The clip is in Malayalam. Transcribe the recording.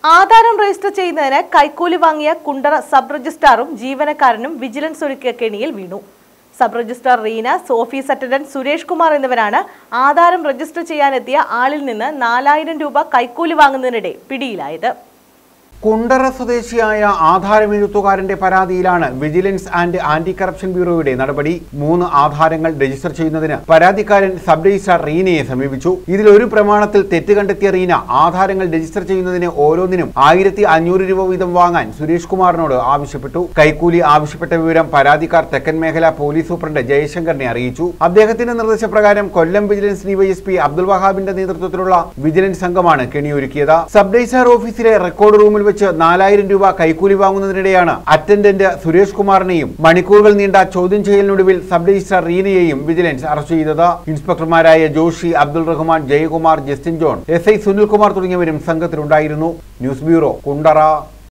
ആധാരം രജിസ്റ്റർ ചെയ്യുന്നതിന് കൈക്കൂലി വാങ്ങിയ കുണ്ടറ സബ് രജിസ്ട്രാറും ജീവനക്കാരനും വിജിലൻസ് ഒരുക്കിയ കെണിയിൽ വീണു sub registrar Reena office attendant Suresh Kumar എന്നിവരാണ് ആധാരം രജിസ്റ്റർ ചെയ്യാനെത്തിയ ആളിൽ നിന്ന് നാലായിരം രൂപ കൈക്കൂലി വാങ്ങുന്നതിനിടെ പിടിയിലായത് കുണ്ടറ സ്വദേശിയായ ആധാരമെഴുത്തുകാരന്റെ പരാതിയിലാണ് വിജിലൻസ് ആൻഡ് ആന്റി കറപ്ഷൻ ബ്യൂറോയുടെ നടപടി മൂന്ന് ആധാരങ്ങൾ രജിസ്റ്റർ ചെയ്യുന്നതിന് പരാതിക്കാരൻ സബ് രജിസ്ട്രാർ റീനയെ സമീപിച്ചു ഇതിൽ ഒരു പ്രമാണത്തിൽ തെറ്റ് കണ്ടെത്തിയ റീന ആധാരങ്ങൾ രജിസ്റ്റർ ചെയ്യുന്നതിന് ഓരോന്നിനും ആയിരത്തി അഞ്ഞൂറ് രൂപ വീതം വാങ്ങാൻ സുരേഷ് കുമാറിനോട് ആവശ്യപ്പെട്ടു കൈക്കൂലി ആവശ്യപ്പെട്ട വിവരം പരാതിക്കാർ തെക്കൻ മേഖല പോലീസ് സൂപ്രണ്ട് ജയശങ്കറിനെ അറിയിച്ചു അദ്ദേഹത്തിന്റെ നിർദ്ദേശപ്രകാരം കൊല്ലം വിജിലൻസ് ഡിവൈഎസ്പി അബ്ദുൽ വഹാബിന്റെ നേതൃത്വത്തിലുള്ള വിജിലൻസ് സംഘമാണ് കെണിയൊരുക്കിയത് സബ് രജിസ്ട്രാർ ഓഫീസിലെ റെക്കോർഡ് റൂമിൽ വെച്ച് നാലായിരം രൂപ കൈക്കൂലി വാങ്ങുന്നതിനിടെയാണ് അറ്റൻഡന്റ് സുരേഷ് കുമാറിനെയും മണിക്കൂറുകൾ നീണ്ട ചോദ്യം ചെയ്യലിനൊടുവിൽ സബ് രജിസ്ട്രാർ റീനയെയും വിജിലൻസ് അറസ്റ്റ് ചെയ്തത് ഇൻസ്പെക്ടർമാരായ Joshi Abdul Rahman Jayakumar Justin John S I Sunilkumar തുടങ്ങിയവരും സംഘത്തിലുണ്ടായിരുന്നു ന്യൂസ് ബ്യൂറോ കുണ്ടറ